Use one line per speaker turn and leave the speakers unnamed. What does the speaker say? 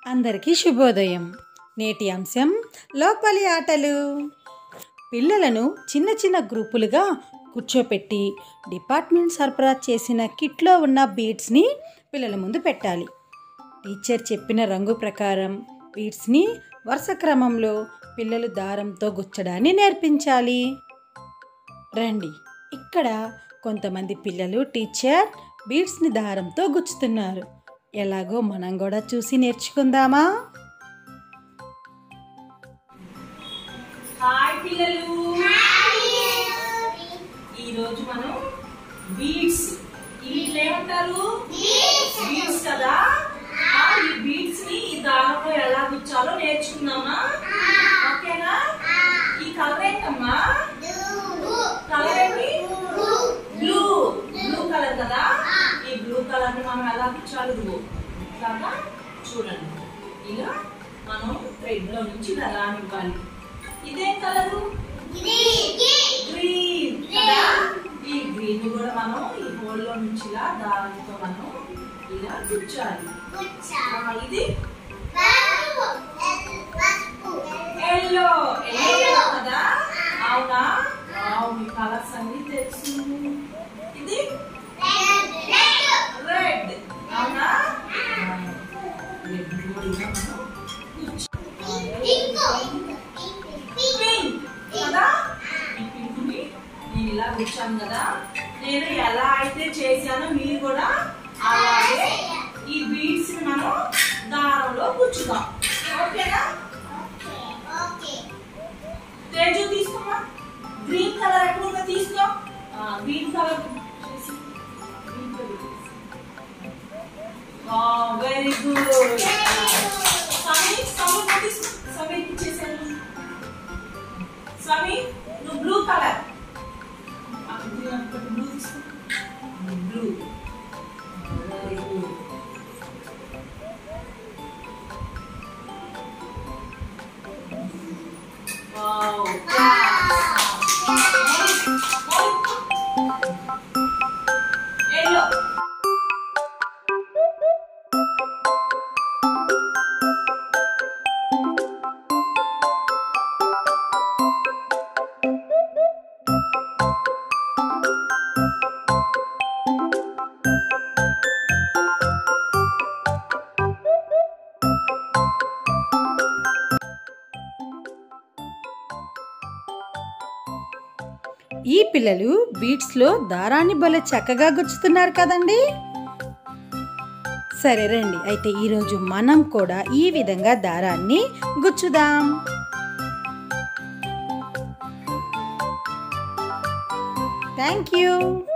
అందరికీ శుభోదయం నేటి అంశం లోపలి ఆటలు పిల్లలను చిన్న చిన్న గ్రూపులుగా కూర్చోపెట్టి డిపార్ట్మెంట్ సరఫరా చేసిన కిట్లో ఉన్న బీడ్స్ని పిల్లల ముందు పెట్టాలి టీచర్ చెప్పిన రంగు ప్రకారం బీడ్స్ని వరుస క్రమంలో పిల్లలు దారంతో గుచ్చడాన్ని నేర్పించాలి రండి ఇక్కడ కొంతమంది పిల్లలు టీచర్ బీడ్స్ని దారంతో గుచ్చుతున్నారు ఎలాగో మనం కూడా చూసి నేర్చుకుందామా
హాయ్ పిల్లలు ఈ రోజు మనం బీడ్స్ వీటిలో ఏమంటారు బీడ్స్ కదా ఆ, ఈ బీడ్స్ ని ఈ దారంలో ఎలా గుచ్చాలో నేర్చుకుందామా ఓకేనా ఈ కలర్ ఏంటమ్మా కలర్ ఏంటి బ్లూ బ్లూ కలర్ కదా ఈ బ్లూ కలర్ ని మనం ఎలా గుచ్చాలి ఇదిగో ఇట్లాగా చూడండి ఇలా మనం థ్రెడ్ లో నుంచి ఇలా రానివ్వాలి ఇదేం కలరు గ్రీన్ కదా ఈ గ్రీన్ కూడా మనం ఈ హోల్ లో నుంచి ఇలా దారంతో మనం ఇలా గుచ్చాలి ఆ, ఇది ఎల్లో ఎల్లో కదా అవునా వావ్, మీ కలర్స్ అన్ని తెలుసు ఇది రెడ్ అవునా రెడ్ కూడా ఇలా మనం పింక్ కదా ఈ పింక్ ని నేను ఇలా గుచ్చాను కదా నేను ఎలా అయితే చేశానో మీరు కూడా అలాగే ఈ బీడ్స్ ని మనం దారంలో గుచ్చుదాం ఓకేనా తేజు తీసుకోమా గ్రీన్ కలర్ ఎక్కడ ఉందో తీసుకో green colour very good Swami Swami నువ్వు తీసుకో స్వామి ఇచ్చేసాను స్వామి నువ్వు బ్లూ కలర్ బ్లూ తీసుకో blue very good Wow, Yellow.
ఈ పిల్లలు బీట్స్లో దారాన్ని భలే చక్కగా గుచ్చుతున్నారు కదండి సరే రండి అయితే ఈరోజు మనం కూడా ఈ విధంగా దారాన్ని గుచ్చుదాం థ్యాంక్ యూ